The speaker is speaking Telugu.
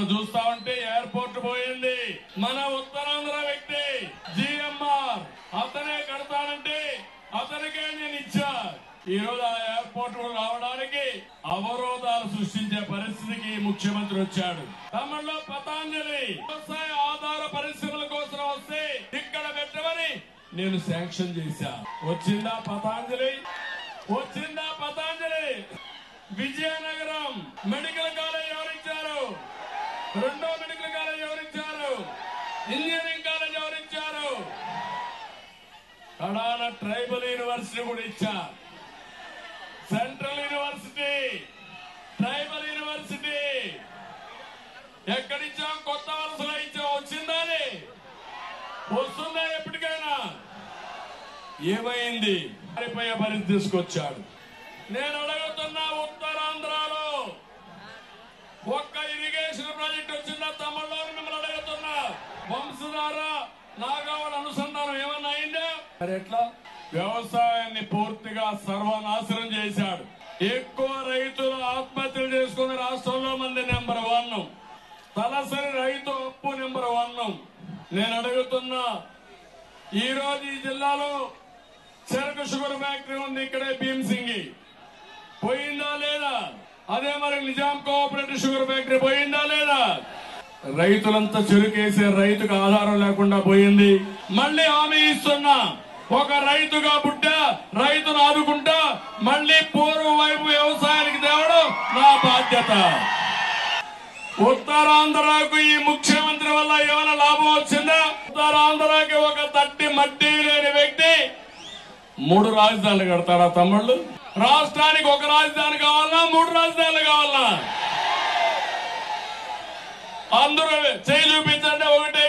మనం చూస్తా ఉంటే ఎయిర్పోర్ట్ పోయింది మన ఉత్తరాంధ్ర వ్యక్తి జిఎంఆర్ అతనే కడతానంటే అతనికే నేను ఇచ్చా ఈ రోజు ఆ ఎయిర్పోర్ట్ కూడా రావడానికి అవరోధాలు సృష్టించే పరిస్థితికి ముఖ్యమంత్రి వచ్చాడు తమిళలో పతాంజలి వ్యవసాయ ఆధార పరిశ్రమల కోసం వస్తే ఇక్కడ పెట్టమని నేను శాంక్షన్ చేశా వచ్చిందా పతాంజలి వచ్చిందా పతాంజలి విజయనగరం మెడికల్ కాలేజ్ ఎవరిచ్చారు రెండో మెడికల్ కాలేజ్ ఎవరిచ్చారు ఇంజనీరింగ్ కాలేజ్ ఎవరిచ్చారు కడాన ట్రైబల్ యూనివర్సిటీ కూడా ఇచ్చారు సెంట్రల్ యూనివర్సిటీ ట్రైబల్ యూనివర్సిటీ ఎక్కడిచ్చాం కొత్త వలసలో ఇచ్చాం వచ్చిందని వస్తుందా ఎప్పటికైనా ఏమైంది మారిపోయే పరిస్థితి తీసుకొచ్చాడు నేను అడుగుతున్నా ఉత్తరాంధ్రలో ఒక్క ఇరిగేషన్ ప్రాజెక్ట్ వచ్చిందా తమిళలో మిమ్మల్ని అడుగుతున్నా వంశధార నాగావళ అనుసంధానం ఏమన్నా అయిందా మరి ఎట్లా వ్యవసాయాన్ని పూర్తిగా సర్వనాశనం చేశాడు ఎక్కువ రైతులు ఆత్మహత్యలు చేసుకున్న రాష్ట్రంలో మంది నెంబర్ వన్ తలసరి రైతు అప్పు నెంబర్ వన్ నేను అడుగుతున్నా ఈ రోజు ఈ జిల్లాలో చెరకు షుగర్ ఫ్యాక్టరీ ఉంది ఇక్కడే భీమ్సింగి పోయిందా లేదా అదే మరి నిజాం కోఆపరేటివ్ షుగర్ ఫ్యాక్టరీ పోయిందా లేదా రైతులంతా చెరుకేసే రైతుకు ఆధారం లేకుండా పోయింది మళ్ళీ హామీ ఇస్తున్నా ఒక రైతుగా పుట్ట రైతును ఆదుకుంటా మళ్ళీ పూర్వం వైపు వ్యవసాయానికి తేవడం నా బాధ్యత ఉత్తరాంధ్రకు ఈ ముఖ్యమంత్రి వల్ల ఏమైనా లాభం వచ్చిందా ఉత్తరాంధ్రకి ఒక తట్టి మట్టి లేని వ్యక్తి మూడు రాజధానులు కడతారా తమ్ముళ్ళు రాష్ట్రానికి ఒక రాజధాని కావాలన్నా మూడు రాజధానులు కావాలన్నా అందరూ చేయి చూపించండి ఒకటే